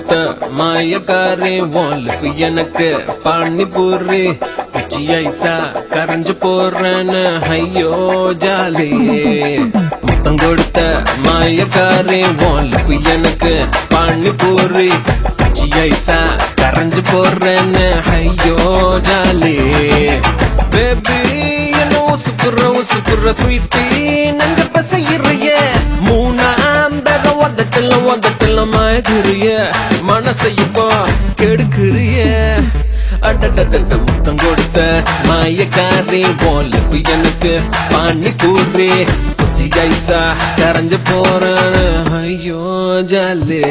கொடுத்த மாயக்காரே வாலுக்கு எனக்கு பானிபூரி பிச்சி ஐசா கரைஞ்சு போறேன்னு ஐயோ ஜாலி முத்தம் கொடுத்த மாயக்காரே வாலுக்கு எனக்கு பானிபூரி பிச்சி ஐசா கரைஞ்சு போறேன்னு ஐயோ ஜாலி பேபி என்ன உசுக்குற உசுக்குற ஸ்வீட்டி நெஞ்ச பசையிறிய மூணாம் தர உதட்டல உதட்டல மயக்குறிய மனசை இப்போ கெடுக்குறிய அடடடட முத்தம் கொடுத்த மாயக்காரி போலுக்கு எனக்கு பானி பூரி குச்சி ஐசா கரைஞ்சு போறேன் ஐயோ ஜாலே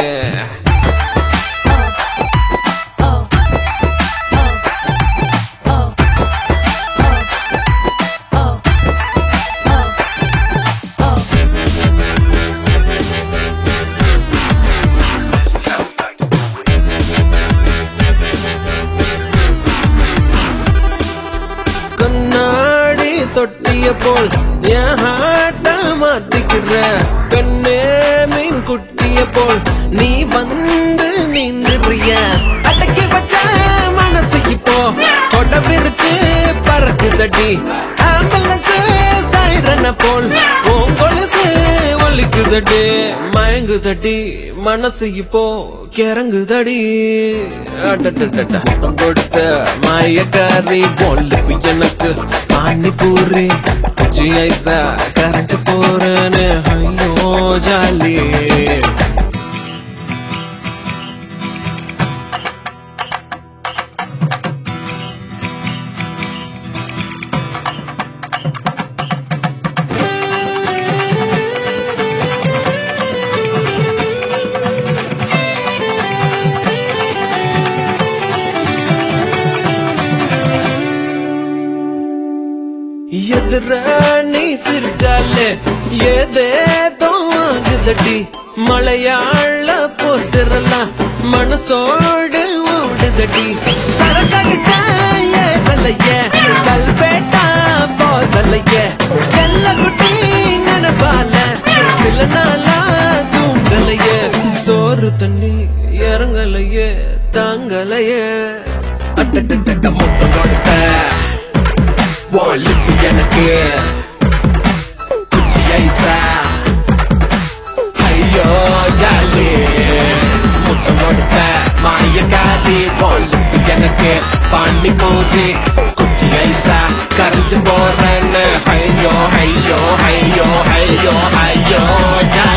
கண்ணாடி தொட்டிய போல் என் ஹாட்ட மாத்திக்கிற பெண்ணே மீன் குட்டிய போல் நீ வந்து நீந்துறிய அடக்கி வச்ச மனசு இப்போ கொடவிருக்கு பறக்குதடி ஆம்புலன்ஸ் சைரன போல் உங்கொலுசு ஒலிக்குதடி மயங்குதடி மனசு இப்போ கிறங்குதடி அடடடட. முத்தம் கொடுத்த மாயக்காரி போலுக்கு எனக்கு பானிபூரி குச்சி ஐசா கரைஞ்சு போறேன்னு ஐயோ ஜாலி எதிர நீ சிரிச்சாலே ஏதேதோ ஆகுதடி மலையாள போஸ்டர் எல்லாம் மனசோடு ஓடுதடி சரக்கடிச்ச ஏதலைய சல்பேட்டா போதலைய கல்ல குட்டி நினைப்பால சில நாளா தூங்கலைய சோறு தண்ணி இறங்கலையே தாங்கலையே அட்டட்ட முத்தம் கொடுத்த வாலிப்பு எனக்கு குச்சி ஐசா ஐயோ ஜாலி முத்தம் கொடுத்த மாயக்காரி வாலிப்பு எனக்கு பாண்டி போது குச்சி ஐசா கரைஞ்சு போறேன்னு ஐயோ ஐயோ ஐயோ ஐயோ ஐயோ ஜாலி